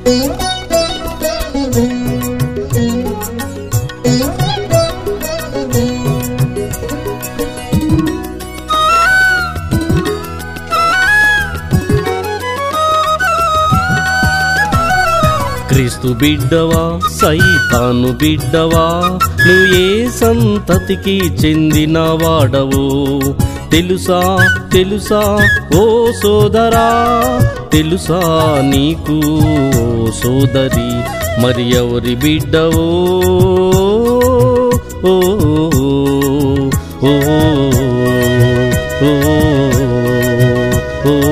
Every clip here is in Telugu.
క్రీస్తు బిడ్డవా సైతాను బిడ్డవా నువ్వు ఏ సంతతికి చెందిన వాడవు తెలుసా తెలుసా ఓ సోదరా తెలుసా నీకు ఓ సోదరి మరి ఎవరి బిడ్డవో ఓ ఓ ఓ ఓ ఓ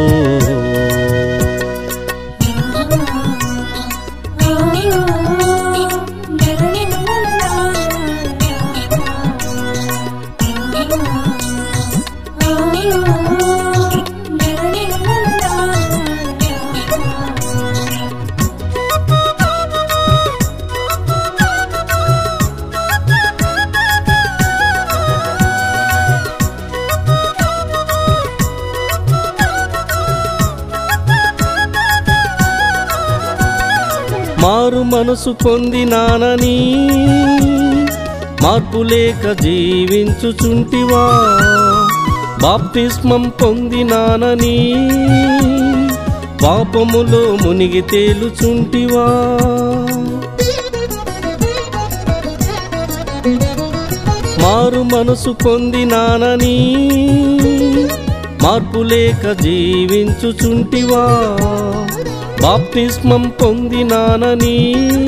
మారు మనసు పొందినానని మార్పు లేక జీవించుచుంటివా బాప్తిస్మం పొందినానని పాపములో మునిగి తేలుచుంటివా మారు మనసు పొందినానని మార్పు లేక జీవించుచుంటివా బాప్తిస్మం పొందినానని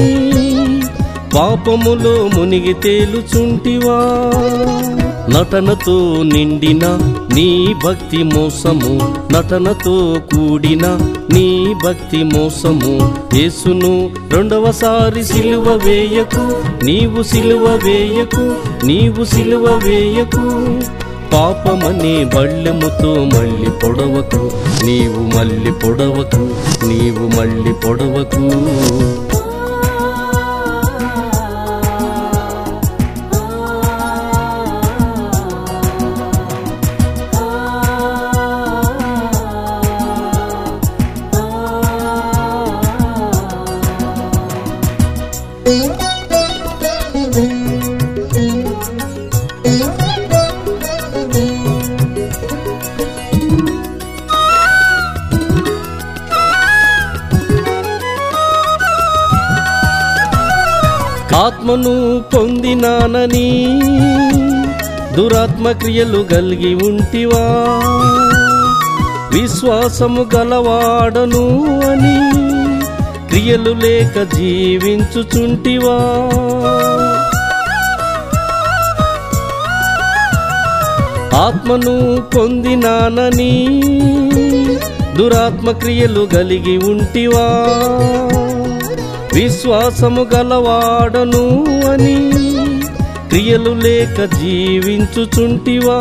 పాపములో మునిగి తేలుచుంటివా నటనతో నిండిన నీ భక్తి మోసము నటనతో కూడిన నీ భక్తి మోసము యేసును రెండవసారి సిలువ వేయకు నీవు సిలువ వేయకు నీవు సిలువ వేయకు పాపమనే బళ్ళెముతో మళ్ళీ పొడవకు నీవు మళ్ళీ పొడవకు నీవు మళ్ళీ పొడవకు ఆత్మను పొందినానని దురాత్మ క్రియలు కలిగి ఉంటివా విశ్వాసము గలవాడను అని క్రియలు లేక జీవించుచుంటివా ఆత్మను పొందినానని దురాత్మ క్రియలు కలిగి ఉంటివా విశ్వాసము గలవాడను అని క్రియలు లేక జీవించుచుంటివా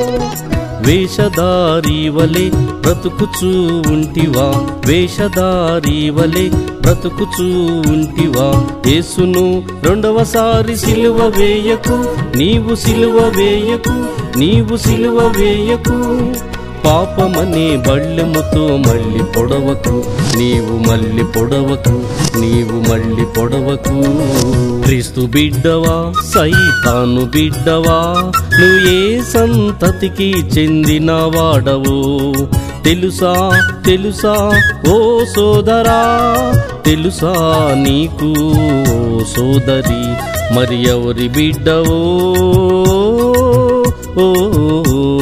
వేషధారి వలె బ్రతుకుచూ ఉంటివా వేషధారి వలె బ్రతుకుచూ ఉంటివా యేసును రెండవసారి సిలువ వేయకు నీవు సిలువ వేయకు నీవు సిలువ వేయకు పాపమనే బళ్ళెముతో మళ్ళీ పొడవకు నీవు మళ్ళీ పొడవకు నీవు మళ్ళీ పొడవకు క్రీస్తు బిడ్డవా సైతాను బిడ్డవా నువ్వు ఏ సంతతికి చెందిన వాడవు తెలుసా తెలుసా ఓ సోదరా తెలుసా నీకు ఓ సోదరి మరి ఎవరి బిడ్డవో ఓ